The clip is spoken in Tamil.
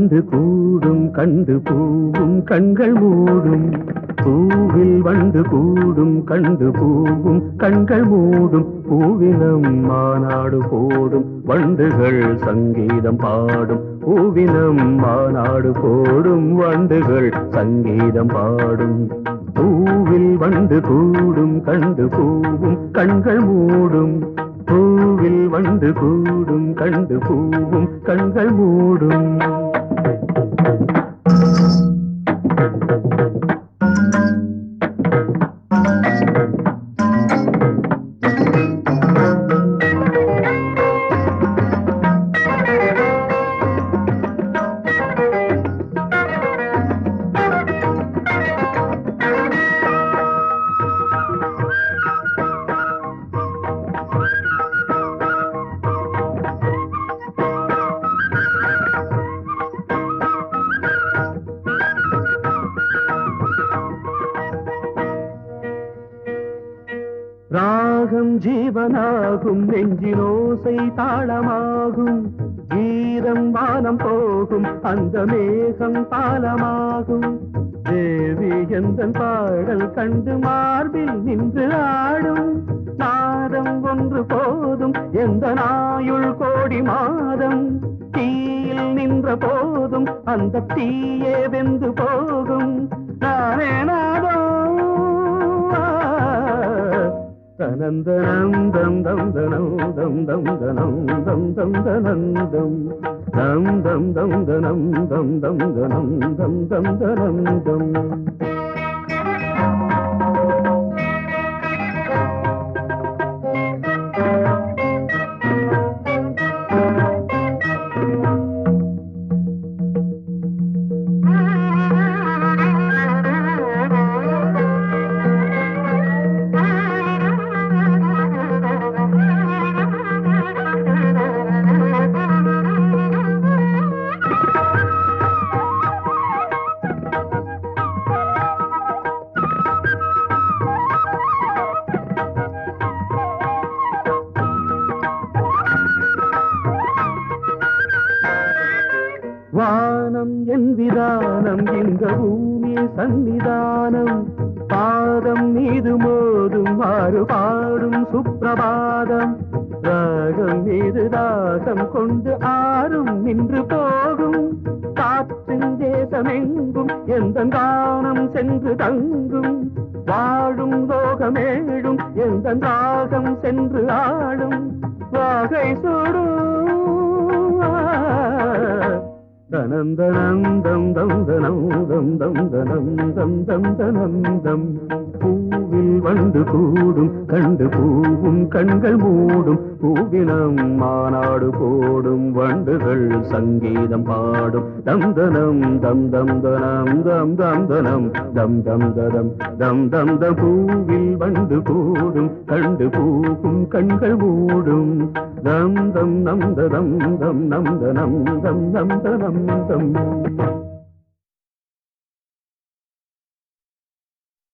வண்டு கூடும் கண்டு பூவும் கண்கள் மூடும் பூவில் வண்டு கூடும் கண்டு பூவும் கண்கள் மூடும் பூவினம் மாநாடு போடும் வண்டுகள் சங்கீதம் பாடும் பூவினம் மாநாடு போடும் வண்டுகள் சங்கீதம் பாடும் பூவில் வண்டு கூடும் கண்டு பூவும் கண்கள் மூடும் பூவில் வண்டு கூடும் கண்டு பூவும் கண்கள் மூடும் ராகம் ஜீவனாகும் நெஞ்சினோசை தாளமாகும் ஈரம் வானம் போகும் அந்த மேகம் பாலமாகும் தேவி எந்த பாடல் கண்டு மார்பில் நின்று ஆடும் நாதம் ஒன்று போதும் எந்த நாயுள் கோடி மாதம் தீயில் நின்ற போதும் அந்த தீயே வெந்து போகும் நானே நாதம் தனந்தனம் தம் தம் தனம் தம் தம் தனம் தம் தம் தனந்தம் தம் தம் தம் தனம் தம் தம் தனம் தம் தம் தனந்தம் வானம் என் விதானம் இந்த பூமி சன்னிதானம் பாதம் மீது மோதும் ஆறு பாடும் சுப்பிரபாதம் ராகம் மீது தாகம் கொண்டு ஆறும் நின்று போகும் காற்றின் தேசமெங்கும் எந்த கானம் சென்று தங்கும் வாழும் லோகமேழும் எந்த ராகம் சென்று ஆடும் வாகை சுடும் தனந்தனந்தம் தம் தனம் தம் தம் தனம் தம் தம் தனந்தம் பூவில் வண்டு கூடும் கண்டு பூவும் கண்கள் மூடும் பூவினம் மாநாடு போடும் வண்டுகள் சங்கீதம் பாடும் தம் தனம் தம் தம் தனம் தம் தம் தனம் தம் தம் ததம் தம் தம் தம் பூவில் வண்டு கூடும் கண்டு பூவும் கண்கள் மூடும் தம் தம் நம் தம் தம் நம் தனம் தம் நம் தனம் தம்